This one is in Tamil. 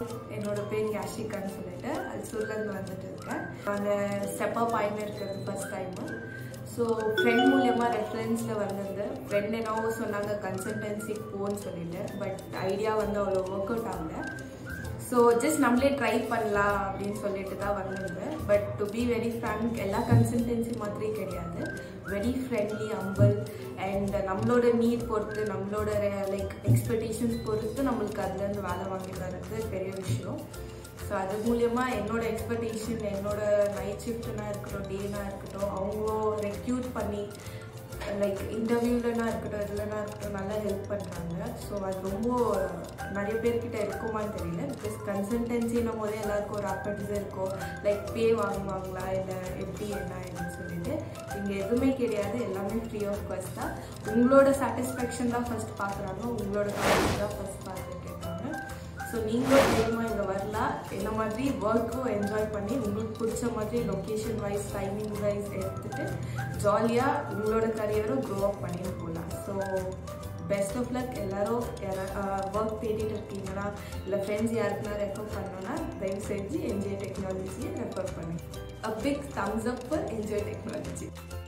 என்னோட பேர் யாஷிகான்னு சொல்லிட்டு அல்சூர்லேருந்து வந்துட்டு இருக்கேன் நான் ஸ்டெப்பா பாயிண்ட் இருக்கிறது ஃபர்ஸ்ட் டைமு ஸோ ஃப்ரெண்ட் மூலியமாக ரெஃபரன்ஸில் வந்தது ஃப்ரெண்ட் என்னவோ சொன்னாங்க கன்சல்டன்சிக்கு போன்னு சொல்லிட்டு பட் ஐடியா வந்து அவ்வளோ ஒர்க் அவுட் ஆகல ஸோ ஜஸ்ட் நம்மளே ட்ரை பண்ணலாம் அப்படின்னு சொல்லிட்டு தான் வந்திருந்தேன் but to be very frank எல்லா கன்சல்டன்சி மாதிரி கிடையாது வெரி ஃப்ரெண்ட்லி அம்பல் அண்ட் நம்மளோட நீட் பொறுத்து நம்மளோட லைக் எக்ஸ்பெக்டேஷன்ஸ் பொறுத்து நம்மளுக்கு அதுலேருந்து வேலை வாங்கி தரது பெரிய விஷயம் ஸோ அது மூலயமா என்னோட எக்ஸ்பெக்டேஷன் என்னோட நைட் ஷிஃப்ட்னா இருக்கட்டும் டேனா இருக்கட்டும் அவங்களும் ரெக்யூட் பண்ணி லைக் இன்டர்வியூலனா இருக்கட்டும் இதுலனா இருக்கட்டும் நல்லா ஹெல்ப் பண்ணுறாங்க ஸோ அது ரொம்ப நிறைய பேர்கிட்ட இருக்குமான்னு தெரியல பிகாஸ் கன்சல்டன்சின்னும் போதே எல்லாருக்கும் ஒரு அப்படிஸ் இருக்கும் லைக் பே வாங்குவாங்களா இல்லை எப்படி என்ன அப்படின்னு சொல்லிட்டு இங்கே எதுவுமே கிடையாது எல்லாமே ஃப்ரீ ஆஃப் காஸ்ட் தான் உங்களோட சாட்டிஸ்ஃபேக்ஷன் தான் ஃபர்ஸ்ட் பார்க்குறாங்க உங்களோட கவர்மெண்ட் தான் ஃபர்ஸ்ட் பார்த்துட்டு இருக்காங்க ஸோ நீங்களும் தைரியமாக இங்கே வரலாம் என்ன மாதிரி ஒர்க்கும் என்ஜாய் பண்ணி உங்களுக்கு பிடிச்ச மாதிரி லொக்கேஷன் வைஸ் டைமிங் வைஸ் எடுத்துட்டு ஜாலியாக உங்களோட கரியரும் க்ரோ அப் பண்ணிட்டு போகலாம் ஸோ பெஸ்ட் ஆஃப் லக் எல்லாரும் ஒர்க் தேடிட்டு இருக்கீங்கன்னா இல்லை ஃப்ரெண்ட்ஸ் யாருக்குன்னா ரெஃபர் பண்ணோன்னா தயவு செஞ்சு என்ஜாய் டெக்னாலஜியை ரெஃபர் பண்ணி a big thumbs up for enjoy technology